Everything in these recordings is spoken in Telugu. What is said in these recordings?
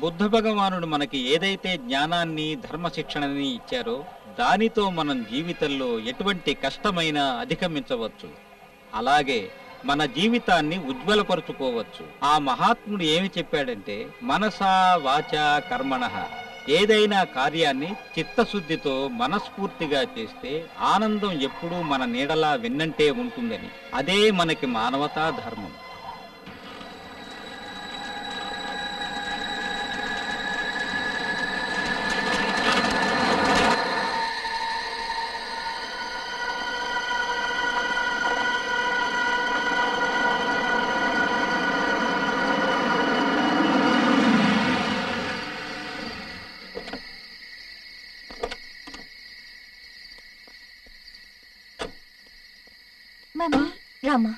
బుద్ధ భగవానుడు మనకి ఏదైతే జ్ఞానాన్ని ధర్మ శిక్షణని ఇచ్చారో దానితో మనం జీవితంలో ఎటువంటి కష్టమైనా అధిగమించవచ్చు అలాగే మన జీవితాన్ని ఉజ్వలపరుచుకోవచ్చు ఆ మహాత్ముడు ఏమి చెప్పాడంటే మనసా వాచ కర్మణ ఏదైనా కార్యాన్ని చిత్తశుద్ధితో మనస్ఫూర్తిగా చేస్తే ఆనందం ఎప్పుడూ మన నీడలా వెన్నంటే ఉంటుందని అదే మనకి మానవతా ధర్మం మమ్మీ రామా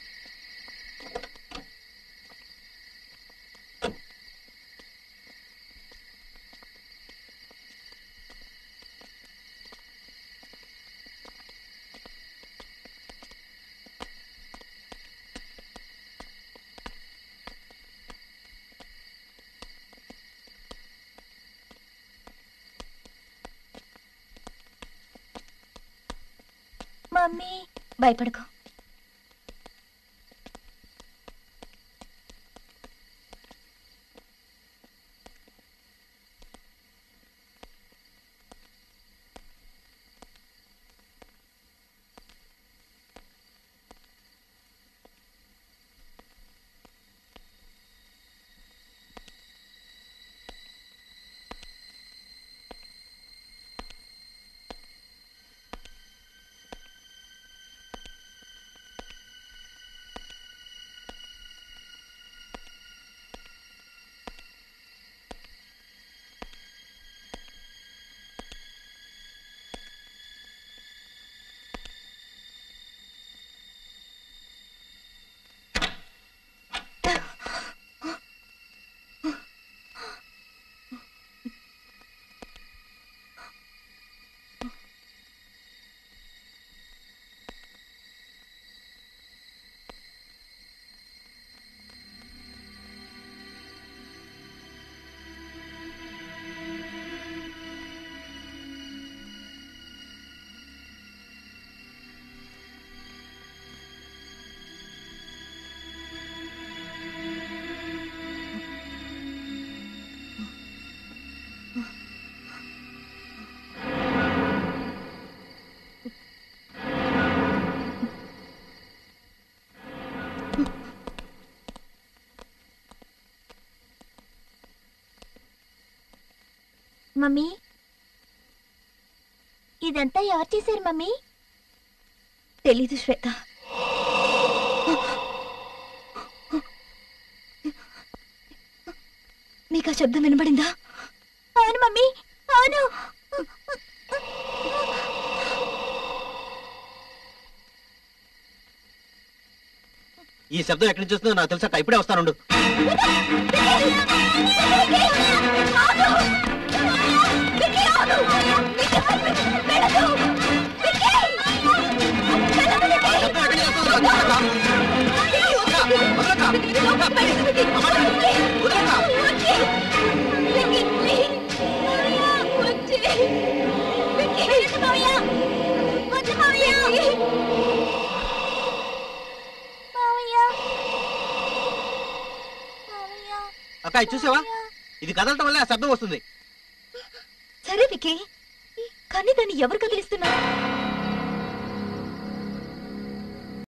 మమ్మీ భయపడకు మమ్మీ ఇదంతా ఎవరు చేశారు మమ్మీ తెలీదు శ్వేత మీకు ఆ శబ్దం వినబడిందా అవును మమ్మీ అవును ఈ శబ్దం ఎక్కడి నుంచి వస్తుందో నాకు తెలుసా ఇప్పుడే వస్తానుండు అక్క ఇది చూసావా ఇది కదలటం వల్లే ఆ శబ్దం వస్తుంది సరే వికీ కానీ దాన్ని ఎవరు కదిలిస్తున్నారు